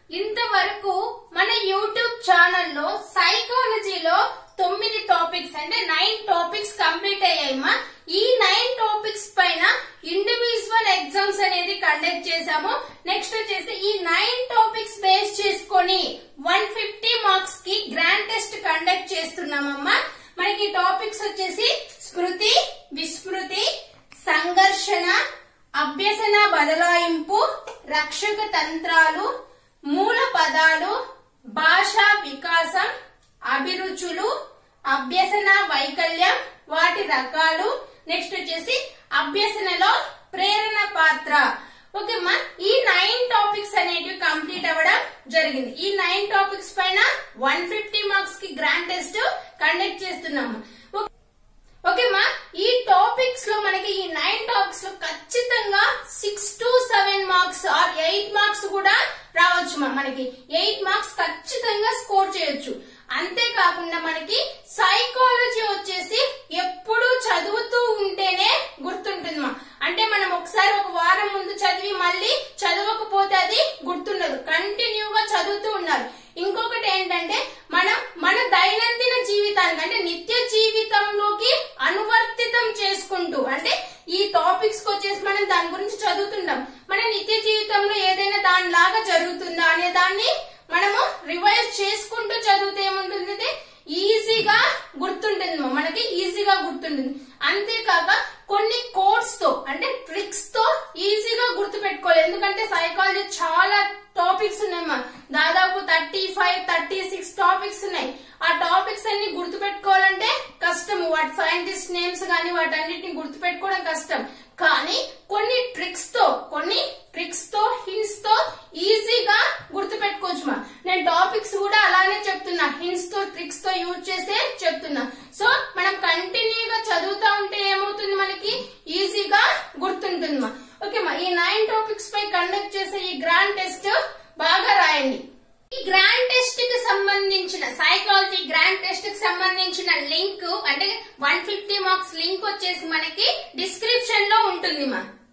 ఇంతవరకు మన యూట్యూబ్ ఛానల్లో సైకాలజీలో తొమ్మిది టాపిక్స్ అంటే నైన్ టాపిక్స్ కంప్లీట్ అయ్యాయమ్మా ఈ నైన్ టాపిక్స్ పైన ఇండివిజువల్ ఎగ్జామ్స్ అనేది కండక్ట్ చేశాము నెక్స్ట్ వచ్చేసి ఈ నైన్ టాపిక్స్ బేస్ చేసుకొని వన్ ఫిఫ్టీ మార్క్స్ కి గ్రాండ్ టెస్ట్ కండక్ట్ చేస్తున్నామమ్మా మనకి టాపిక్స్ వచ్చేసి స్మృతి విస్మృతి సంఘర్షణ అభ్యసన బదలాయింపు రక్షక తంత్రాలు మూల పదాలు భాషా వికాసం అభిరుచులు అభ్యసన వైకల్యం వాటి రకాలు నెక్స్ట్ వచ్చేసి అభ్యసనలో ప్రేరణ పాత్ర ఓకేమ్మా ఈ నైన్ టాపిక్స్ అనేటివి కంప్లీట్ అవ్వడం జరిగింది ఈ నైన్ టాపిక్స్ పైన వన్ ఫిఫ్టీ మార్క్స్ కి గ్రాండ్ టెస్ట్ కండక్ట్ చేస్తున్నాము ఓ- ఓకేమ్మా ఈ టాపిక్స్ లో మనకి ఈ నైన్ టాపిక్స్ లో ఖచ్చితంగా six to seven marks or eight marks కూడా రావచ్చు మా మనకి ఎయిట్ మార్క్స్ ఖచ్చితంగా స్కోర్ చేయొచ్చు అంతేకాకుండా మనకి సైకాలజీ వచ్చేసి ఎప్పుడు చదువుతూ ఉంటేనే గుర్తుంటుంది మా అంటే మనం ఒకసారి ఒక వారం ముందు చదివి మళ్ళీ చదవకపోతే అది గుర్తుండదు కంటిన్యూగా చదువుతూ ఉండాలి ఇంకొకటి ఏంటంటే మనం మన దైనందిన జీవితానికి అంటే నిత్య జీవితంలోకి అనువర్తితం చేసుకుంటూ అంటే ఈ టాపిక్స్ కి వచ్చేసి మనం దాని గురించి చదువుతుంటాం మన నిత్య జీవితంలో ఏదైనా దానిలాగా జరుగుతుందా అనే దాన్ని మనము రివైజ్ చేసుకుంటూ చదివితే ఏముంటుంది ఈజీగా గుర్తుంటుంది మా. మనకి ఈజీగా గుర్తుంటుంది అంతేకాక కొన్ని కోడ్స్ తో అంటే ట్రిక్స్ తో ఈజీగా గుర్తు పెట్టుకోవాలి ఎందుకంటే సైకాలజీ చాలా టాపిక్స్ ఉన్నాయమ్మా దాదాపు thirty five thirty six topics ఉన్నాయి ఆ టాపిక్స్ అన్ని గుర్తు పెట్టుకోవాలంటే కష్టం వాటి సైంటిస్ట్ నేమ్స్ గానీ వాటన్నిటిని గుర్తు పెట్టుకోవడం కష్టం కానీ కొన్ని ట్రిక్స్ తో కొన్ని ట్రిక్స్ తో హింట్స్ తో ఈజీగా గుర్తు పెట్టుకోవచ్చు మా నేను టాపిక్స్ కూడా అలానే చెప్తున్నా హింట్స్ తో ట్రిక్స్ తో యూజ్ చేసే చెప్తున్నా సో మనం కంటిన్యూగా చదువుతా ఉంటే ఏమవుతుంది మనకి ఈజీగా గుర్తుంటుంది మా ఓకే మా ఈ నైన్ టాపిక్స్ పై కండక్ట్ చేసే ఈ గ్రాండ్ టెస్ట్ బాగా రాయండి ఈ గ్రాండ్ టెస్ట్ కి సంబంధించిన సైకాలజీ గ్రాండ్ టెస్ట్ కి సంబంధించిన లింక్ అంటే వన్ ఫిఫ్టీ మార్క్స్ లింక్ వచ్చేసి మనకి డిస్క్రిప్షన్ లో ఉంటుంది మా